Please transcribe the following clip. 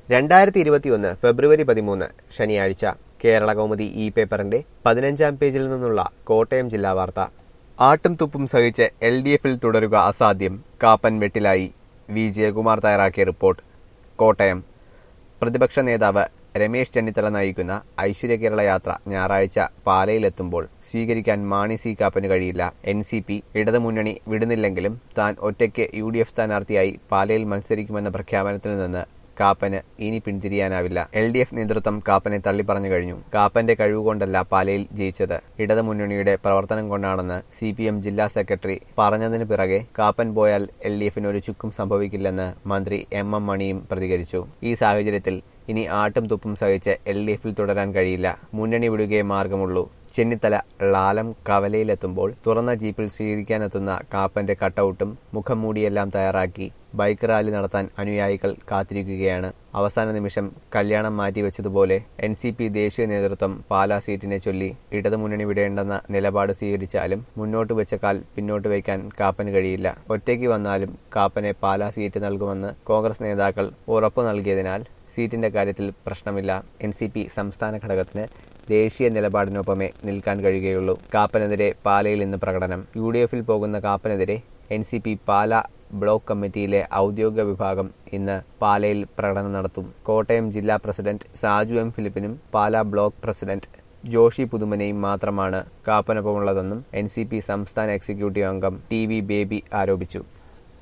രണ്ടായിരത്തി ഇരുപത്തിയൊന്ന് ഫെബ്രുവരി പതിമൂന്ന് ശനിയാഴ്ച കേരള കൗമുദി ഇ പേപ്പറിന്റെ പതിനഞ്ചാം പേജിൽ നിന്നുള്ള കോട്ടയം ജില്ലാ വാർത്ത ആട്ടും തുപ്പും സഹിച്ച് എൽ ഡി എഫിൽ തുടരുക അസാധ്യം കാപ്പൻ വെട്ടിലായി വി ജയകുമാർ തയ്യാറാക്കിയ റിപ്പോർട്ട് കോട്ടയം പ്രതിപക്ഷ നേതാവ് രമേശ് ചെന്നിത്തല നയിക്കുന്ന ഐശ്വര്യ കേരള യാത്ര ഞായറാഴ്ച പാലയിലെത്തുമ്പോൾ സ്വീകരിക്കാൻ മാണി സി കാപ്പന് കഴിയില്ല എൻ സി പി ഇടതുമുന്നണി വിടുന്നില്ലെങ്കിലും താൻ ഒറ്റയ്ക്ക് യു ഡി എഫ് സ്ഥാനാർത്ഥിയായി പാലയിൽ മത്സരിക്കുമെന്ന പ്രഖ്യാപനത്തിൽ നിന്ന് കാപ്പന് ഇനി പിന്തിരിയാനാവില്ല എൽ ഡി എഫ് നേതൃത്വം കാപ്പനെ തള്ളിപ്പറഞ്ഞു കഴിഞ്ഞു കാപ്പന്റെ കഴിവുകൊണ്ടല്ല പാലയിൽ ജയിച്ചത് ഇടതുമുന്നണിയുടെ പ്രവർത്തനം കൊണ്ടാണെന്ന് സി പി എം ജില്ലാ സെക്രട്ടറി പറഞ്ഞതിന് പിറകെ കാപ്പൻ പോയാൽ എൽ ഡി എഫിന് ഒരു ചുക്കും സംഭവിക്കില്ലെന്ന് മന്ത്രി എം എം മണിയും പ്രതികരിച്ചു ഈ സാഹചര്യത്തിൽ ഇനി ആട്ടും തുപ്പും സഹിച്ച് എൽ ഡി എഫിൽ തുടരാൻ കഴിയില്ല മുന്നണി വിടുകയേ മാർഗമുള്ളൂ ചെന്നിത്തല ലാലം കവലയിലെത്തുമ്പോൾ തുറന്ന ജീപ്പിൽ സ്വീകരിക്കാനെത്തുന്ന കാപ്പന്റെ കട്ടൌട്ടും മുഖം മൂടിയെല്ലാം തയ്യാറാക്കി ബൈക്ക് റാലി നടത്താൻ അനുയായികൾ കാത്തിരിക്കുകയാണ് അവസാന നിമിഷം കല്യാണം മാറ്റിവെച്ചതുപോലെ എൻ സി പി ദേശീയ നേതൃത്വം പാലാ സീറ്റിനെ ചൊല്ലി ഇടതുമുന്നണി വിടേണ്ടെന്ന നിലപാട് സ്വീകരിച്ചാലും മുന്നോട്ട് വെച്ച കാൽ പിന്നോട്ട് വയ്ക്കാൻ കാപ്പന് കഴിയില്ല ഒറ്റയ്ക്ക് വന്നാലും കാപ്പനെ പാലാ സീറ്റ് നൽകുമെന്ന് കോൺഗ്രസ് നേതാക്കൾ ഉറപ്പു നൽകിയതിനാൽ സീറ്റിന്റെ കാര്യത്തിൽ പ്രശ്നമില്ല എൻ സി പി സംസ്ഥാന ഘടകത്തിന് ദേശീയ നിലപാടിനൊപ്പമേ നിൽക്കാൻ കഴിയുകയുള്ളൂ കാപ്പനെതിരെ പാലയിൽ ഇന്ന് പ്രകടനം യു ഡി എഫിൽ പോകുന്ന കാപ്പനെതിരെ N C P Pala block കമ്മിറ്റിയിലെ ഔദ്യോഗിക വിഭാഗം ഇന്ന് പാലയിൽ പ്രകടനം നടത്തും കോട്ടയം ജില്ലാ പ്രസിഡന്റ് സാജു എം ഫിലിപ്പിനും പാല ബ്ലോക്ക് പ്രസിഡന്റ് ജോഷി പുതുമനയും മാത്രമാണ് കാപ്പനൊപ്പമുള്ളതെന്നും എൻ സി പി സംസ്ഥാന എക്സിക്യൂട്ടീവ് അംഗം ടി വി ബേബി ആരോപിച്ചു